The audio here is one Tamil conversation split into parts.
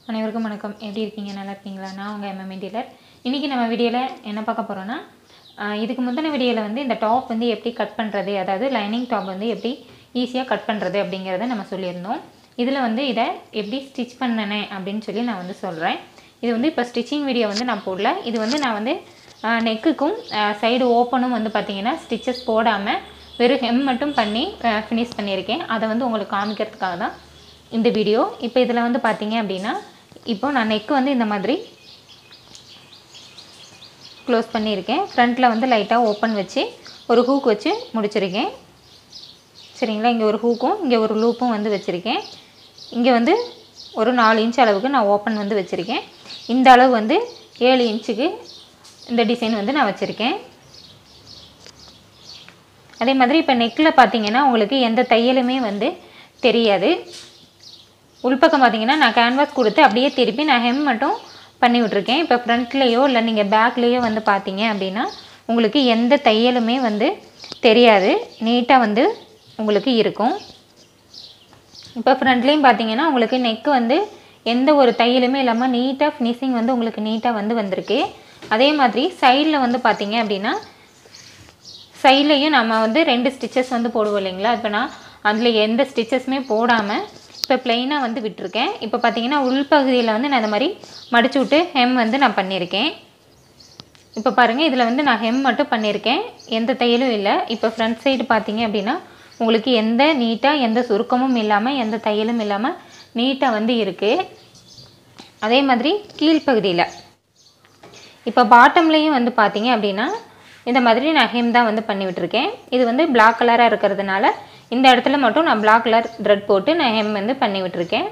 அனைவருக்கும் வணக்கம் எப்படி இருக்கீங்க நல்லா இருக்கீங்களா நான் உங்கள் எம்எம்ஏ டீலர் இன்றைக்கி நம்ம வீடியோவில் என்ன பார்க்க போகிறோன்னா இதுக்கு முந்தின வீடியோவில் வந்து இந்த டாப் வந்து எப்படி கட் பண்ணுறது அதாவது லைனிங் டாப் வந்து எப்படி ஈஸியாக கட் பண்ணுறது அப்படிங்கிறத நம்ம சொல்லியிருந்தோம் இதில் வந்து இதை எப்படி ஸ்டிச் பண்ணனேன் அப்படின்னு சொல்லி நான் வந்து சொல்கிறேன் இது வந்து இப்போ ஸ்டிச்சிங் வீடியோ வந்து நான் போடல இது வந்து நான் வந்து நெக்குக்கும் சைடு ஓப்பனும் வந்து பார்த்தீங்கன்னா ஸ்டிச்சஸ் போடாமல் வெறும் ஹெம் மட்டும் பண்ணி ஃபினிஷ் பண்ணியிருக்கேன் அதை வந்து உங்களுக்கு காமிக்கிறதுக்காக தான் இந்த வீடியோ இப்போ இதில் வந்து பார்த்தீங்க அப்படின்னா இப்போ நான் நெக்கு வந்து இந்த மாதிரி க்ளோஸ் பண்ணியிருக்கேன் ஃப்ரண்ட்டில் வந்து லைட்டாக ஓப்பன் வச்சு ஒரு ஹூக் வச்சு முடிச்சிருக்கேன் சரிங்களா இங்கே ஒரு ஹூக்கும் இங்கே ஒரு லூப்பும் வந்து வச்சுருக்கேன் இங்கே வந்து ஒரு நாலு இன்ச் அளவுக்கு நான் ஓப்பன் வந்து வச்சுருக்கேன் இந்த அளவு வந்து ஏழு இன்ச்சுக்கு இந்த டிசைன் வந்து நான் வச்சுருக்கேன் அதே மாதிரி இப்போ நெக்கில் பார்த்தீங்கன்னா உங்களுக்கு எந்த தையலுமே வந்து தெரியாது உள்பக்கம் பார்த்தீங்கன்னா நான் கேன்வாஸ் கொடுத்து அப்படியே திருப்பி நான் ஹெம் மட்டும் பண்ணி விட்ருக்கேன் இப்போ ஃப்ரண்ட்லேயோ இல்லை நீங்கள் பேக்லேயோ வந்து பார்த்தீங்க அப்படின்னா உங்களுக்கு எந்த தையலுமே வந்து தெரியாது நீட்டாக வந்து உங்களுக்கு இருக்கும் இப்போ ஃப்ரண்ட்லேயும் பார்த்தீங்கன்னா உங்களுக்கு நெக்கு வந்து எந்த ஒரு தையலுமே இல்லாமல் நீட்டாக ஃபினிஷிங் வந்து உங்களுக்கு நீட்டாக வந்து வந்திருக்கு அதே மாதிரி சைடில் வந்து பார்த்தீங்க அப்படின்னா சைட்லேயும் நம்ம வந்து ரெண்டு ஸ்டிச்சஸ் வந்து போடுவோம் இல்லைங்களா இப்போ நான் அதில் எந்த ஸ்டிச்சஸுமே போடாமல் இப்போ ப்ளைனாக வந்து விட்டுருக்கேன் இப்போ பார்த்தீங்கன்னா உள்பகுதியில் வந்து நான் இந்த மாதிரி மடிச்சு விட்டு ஹெம் வந்து நான் பண்ணியிருக்கேன் இப்போ பாருங்கள் இதில் வந்து நான் ஹெம் மட்டும் பண்ணியிருக்கேன் எந்த தையலும் இல்லை இப்போ ஃப்ரண்ட் சைடு பார்த்தீங்க அப்படின்னா உங்களுக்கு எந்த நீட்டாக எந்த சுருக்கமும் இல்லாமல் எந்த தையலும் இல்லாமல் நீட்டாக வந்து இருக்குது அதே மாதிரி கீழ்ப்பகுதியில் இப்போ பாட்டம்லேயும் வந்து பார்த்தீங்க அப்படின்னா இந்த மாதிரி நான் ஹெம் தான் வந்து பண்ணி விட்டுருக்கேன் இது வந்து பிளாக் கலராக இருக்கிறதுனால இந்த இடத்துல மட்டும் நான் பிளாக் கலர் த்ரெட் போட்டு நான் ஹெம் வந்து பண்ணி விட்டுருக்கேன்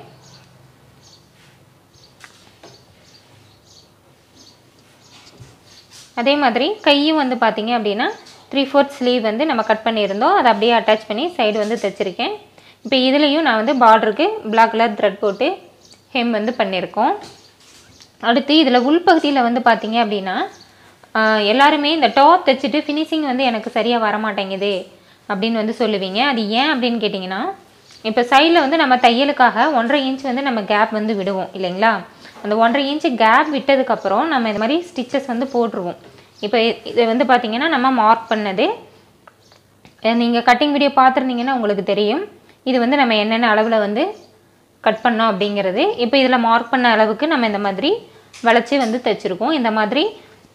அதே மாதிரி கையும் வந்து பார்த்தீங்க அப்படின்னா த்ரீ ஃபோர்த் ஸ்லீவ் வந்து நம்ம கட் பண்ணியிருந்தோம் அதை அப்படியே அட்டாச் பண்ணி சைடு வந்து தைச்சிருக்கேன் இப்போ இதுலேயும் நான் வந்து பார்டருக்கு பிளாக் கலர் த்ரெட் போட்டு ஹெம் வந்து பண்ணியிருக்கோம் அடுத்து இதில் உள்பகுதியில் வந்து பார்த்தீங்க அப்படின்னா எல்லாருமே இந்த டாப் தைச்சிட்டு ஃபினிஷிங் வந்து எனக்கு சரியாக வர மாட்டேங்குது அப்படின்னு வந்து சொல்லுவீங்க அது ஏன் அப்படின்னு கேட்டிங்கன்னா இப்போ சைடில் வந்து நம்ம தையலுக்காக ஒன்றரை இன்ச் வந்து நம்ம கேப் வந்து விடுவோம் இல்லைங்களா அந்த ஒன்றரை இன்ச்சு கேப் விட்டதுக்கப்புறம் நம்ம இது மாதிரி ஸ்டிச்சஸ் வந்து போட்டுருவோம் இப்போ இதை வந்து பார்த்திங்கன்னா நம்ம மார்க் பண்ணது நீங்கள் கட்டிங் வீடியோ பார்த்துருந்தீங்கன்னா உங்களுக்கு தெரியும் இது வந்து நம்ம என்னென்ன அளவில் வந்து கட் பண்ணோம் அப்படிங்கிறது இப்போ இதில் மார்க் பண்ண அளவுக்கு நம்ம இந்த மாதிரி வளைச்சி வந்து தைச்சிருக்கோம் இந்த மாதிரி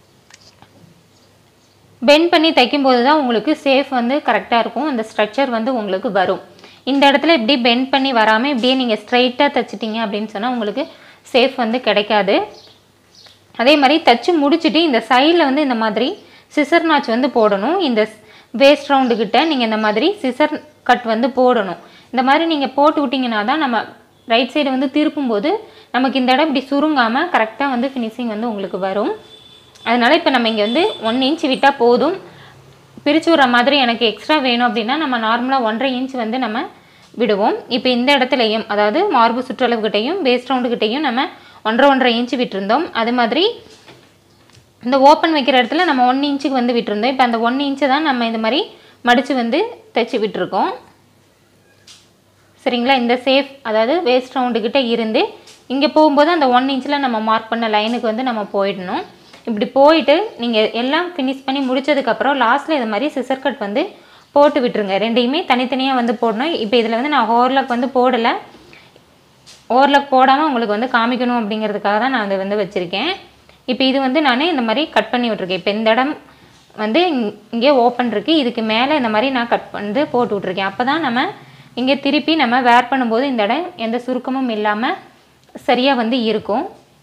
பெண்ட் பண்ணி தைக்கும்போது தான் உங்களுக்கு சேஃப் வந்து கரெக்டாக இருக்கும் அந்த ஸ்ட்ரக்சர் வந்து உங்களுக்கு வரும் இந்த இடத்துல இப்படி பெண்ட் பண்ணி வராமல் இப்படியே நீங்கள் ஸ்ட்ரைட்டாக தைச்சிட்டிங்க அப்படின்னு சொன்னால் உங்களுக்கு சேஃப் வந்து கிடைக்காது அதே மாதிரி தைச்சி முடிச்சுட்டு இந்த சைடில் வந்து இந்த மாதிரி சிசர் நாச் வந்து போடணும் இந்த வேஸ்ட் ரவுண்டுக்கிட்ட நீங்கள் இந்த மாதிரி சிசர் கட் வந்து போடணும் இந்த மாதிரி நீங்கள் போட்டு விட்டிங்கன்னா தான் நம்ம ரைட் சைடு வந்து திருப்பும்போது நமக்கு இந்த இடம் இப்படி சுருங்காமல் கரெக்டாக வந்து ஃபினிஷிங் வந்து உங்களுக்கு வரும் அதனால் இப்போ நம்ம இங்கே வந்து ஒன் இன்ச் விட்டால் போதும் பிரித்து விட்ற மாதிரி எனக்கு எக்ஸ்ட்ரா வேணும் அப்படின்னா நம்ம நார்மலாக ஒன்றரை இன்ச் வந்து நம்ம விடுவோம் இப்போ இந்த இடத்துலையும் அதாவது மார்பு சுற்றளவுக்கிட்டையும் பேஸ் ரவுண்டுக்கிட்டையும் நம்ம ஒன்றரை ஒன்றரை இன்ச்சு விட்டுருந்தோம் அது மாதிரி இந்த ஓப்பன் வைக்கிற இடத்துல நம்ம ஒன் இன்ச்சுக்கு வந்து விட்டுருந்தோம் இப்போ அந்த ஒன் இன்ச்சு தான் நம்ம இந்த மாதிரி மடித்து வந்து தைச்சி விட்டுருக்கோம் சரிங்களா இந்த சேஃப் அதாவது வேஸ்ட் ரவுண்டுக்கிட்ட இருந்து இங்கே போகும்போது அந்த ஒன் இன்ச்சில் நம்ம மார்க் பண்ண லைனுக்கு வந்து நம்ம போயிடணும் இப்படி போயிட்டு நீங்கள் எல்லாம் ஃபினிஷ் பண்ணி முடிச்சதுக்கப்புறம் லாஸ்ட்டில் இது மாதிரி சிசர் கட் வந்து போட்டு விட்டுருங்க ரெண்டையுமே தனித்தனியாக வந்து போடணும் இப்போ இதில் வந்து நான் ஓவர்லாக் வந்து போடலை ஓவர்லாக் போடாமல் உங்களுக்கு வந்து காமிக்கணும் அப்படிங்கிறதுக்காக தான் நான் அதை வந்து வச்சுருக்கேன் இப்போ இது வந்து நான் இந்த மாதிரி கட் பண்ணி விட்ருக்கேன் இப்போ இந்த இடம் வந்து இங்கே ஓப்பன் இருக்குது இதுக்கு மேலே இந்த மாதிரி நான் கட் வந்து போட்டு விட்ருக்கேன் அப்போ தான் நம்ம இங்கே திருப்பி நம்ம வேர் பண்ணும்போது இந்த இடம் எந்த சுருக்கமும் இல்லாமல் சரியாக வந்து இருக்கும்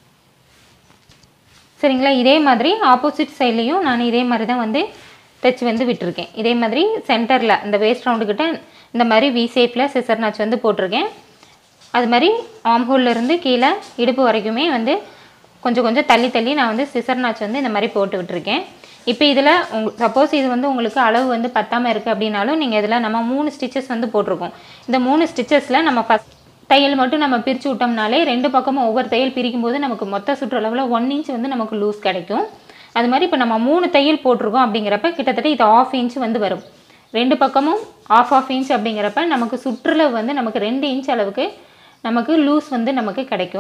சரிங்களா இதே மாதிரி ஆப்போசிட் சைட்லேயும் நான் இதே மாதிரி தான் வந்து தைச்சி வந்து விட்டுருக்கேன் இதே மாதிரி சென்டரில் இந்த வேஸ்ட் ரவுண்டுக்கிட்ட இந்த மாதிரி வி ஷேப்பில் சிசர் நாச் வந்து போட்டிருக்கேன் அது மாதிரி ஆம் இருந்து கீழே இடுப்பு வரைக்குமே வந்து கொஞ்சம் கொஞ்சம் தள்ளி தள்ளி நான் வந்து சிசர் நாச் வந்து இந்த மாதிரி போட்டு விட்டுருக்கேன் இப்போ இதில் உங் சப்போஸ் இது வந்து உங்களுக்கு அளவு வந்து பத்தாமல் இருக்குது அப்படின்னாலும் நீங்கள் இதில் நம்ம மூணு ஸ்டிச்சஸ் வந்து போட்டிருக்கோம் இந்த மூணு ஸ்டிச்சஸில் நம்ம ஃபஸ்ட் தையல் மட்டும் நம்ம பிரித்து விட்டோம்னாலே ரெண்டு பக்கமும் ஒவ்வொரு தையல் பிரிக்கும் போது நமக்கு மொத்த சுற்றளவில் ஒன் இன்ச் வந்து நமக்கு லூஸ் கிடைக்கும் அது மாதிரி இப்போ நம்ம மூணு தையல் போட்டிருக்கோம் அப்படிங்கிறப்ப கிட்டத்தட்ட இது ஆஃப் இன்ச் வந்து வரும் ரெண்டு பக்கமும் ஆஃப் ஆஃப் இன்ச் அப்படிங்கிறப்ப நமக்கு சுற்றளவு வந்து நமக்கு ரெண்டு இன்ச் அளவுக்கு நமக்கு லூஸ் வந்து நமக்கு கிடைக்கும்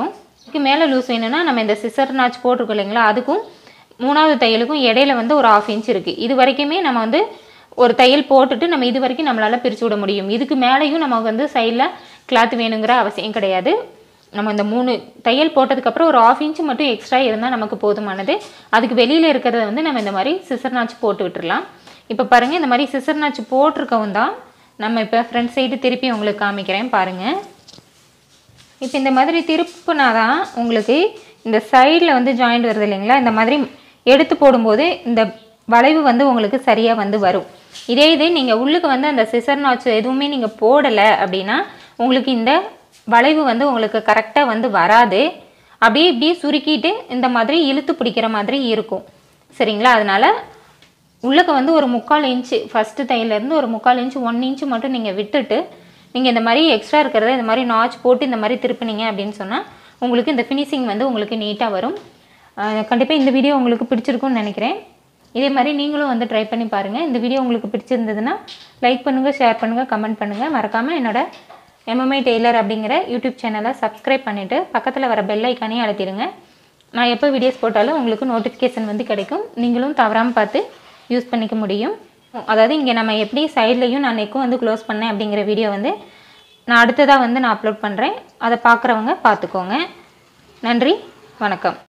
இதுக்கு மேலே லூஸ் வேணும்னா நம்ம இந்த சிசர் நாச் போட்டிருக்கோம் இல்லைங்களா அதுக்கும் மூணாவது தையலுக்கும் இடையில வந்து ஒரு ஆஃப் இன்ச் இருக்குது இது வரைக்குமே நம்ம வந்து ஒரு தையல் போட்டுட்டு நம்ம இது வரைக்கும் நம்மளால் பிரித்து விட முடியும் இதுக்கு மேலேயும் நமக்கு வந்து சைடில் கிளாத் வேணுங்கிற அவசியம் கிடையாது நம்ம இந்த மூணு தையல் போட்டதுக்கப்புறம் ஒரு ஆஃப் இன்ச் மட்டும் எக்ஸ்ட்ரா இருந்தால் நமக்கு போதுமானது அதுக்கு வெளியில் இருக்கிறத வந்து நம்ம இந்த மாதிரி சிசர் நாச்சு போட்டு விட்டுறலாம் இப்போ பாருங்கள் இந்த மாதிரி சிசர் நாச்சு போட்டிருக்கவும் தான் நம்ம இப்போ ஃப்ரண்ட் சைடு திருப்பி உங்களுக்கு காமிக்கிறேன் பாருங்கள் இப்போ இந்த மாதிரி திருப்புனா தான் உங்களுக்கு இந்த சைடில் வந்து ஜாயிண்ட் வருது இல்லைங்களா இந்த மாதிரி எடுத்து போடும்போது இந்த வளைவு வந்து உங்களுக்கு சரியாக வந்து வரும் இதே இது நீங்கள் உள்ளுக்கு வந்து அந்த சிசர் நாச்சு எதுவுமே நீங்கள் போடலை அப்படின்னா உங்களுக்கு இந்த வளைவு வந்து உங்களுக்கு கரெக்டாக வந்து வராது அப்படியே இப்படியே சுருக்கிட்டு இந்த மாதிரி இழுத்து பிடிக்கிற மாதிரி இருக்கும் சரிங்களா அதனால் உள்ளக்க வந்து ஒரு முக்கால் இன்ச்சு ஃபஸ்ட்டு தையிலேருந்து ஒரு முக்கால் இன்ச்சு ஒன் இன்ச்சு மட்டும் நீங்கள் விட்டுட்டு நீங்கள் இந்த மாதிரி எக்ஸ்ட்ரா இருக்கிறத இந்த மாதிரி நாச் போட்டு இந்த மாதிரி திருப்பினீங்க அப்படின்னு சொன்னால் உங்களுக்கு இந்த ஃபினிஷிங் வந்து உங்களுக்கு நீட்டாக வரும் கண்டிப்பாக இந்த வீடியோ உங்களுக்கு பிடிச்சிருக்கும்னு நினைக்கிறேன் இதே மாதிரி நீங்களும் வந்து ட்ரை பண்ணி பாருங்கள் இந்த வீடியோ உங்களுக்கு பிடிச்சிருந்ததுன்னா லைக் பண்ணுங்கள் ஷேர் பண்ணுங்கள் கமெண்ட் பண்ணுங்கள் மறக்காமல் என்னோட எம்எம்ஐ டெய்லர் அப்படிங்கிற யூடியூப் சேனலை சப்ஸ்கிரைப் பண்ணிவிட்டு பக்கத்தில் வர பெல் ஐக்கானையும் அழுத்திடுங்க நான் எப்போ வீடியோஸ் போட்டாலும் உங்களுக்கு நோட்டிஃபிகேஷன் வந்து கிடைக்கும் நீங்களும் தவறாமல் பார்த்து யூஸ் பண்ணிக்க முடியும் அதாவது இங்கே நம்ம எப்படி சைட்லேயும் நான் நெக்கும் வந்து க்ளோஸ் பண்ணேன் அப்படிங்கிற வீடியோ வந்து நான் அடுத்ததாக வந்து நான் அப்லோட் பண்ணுறேன் அதை பார்க்குறவங்க பார்த்துக்கோங்க நன்றி வணக்கம்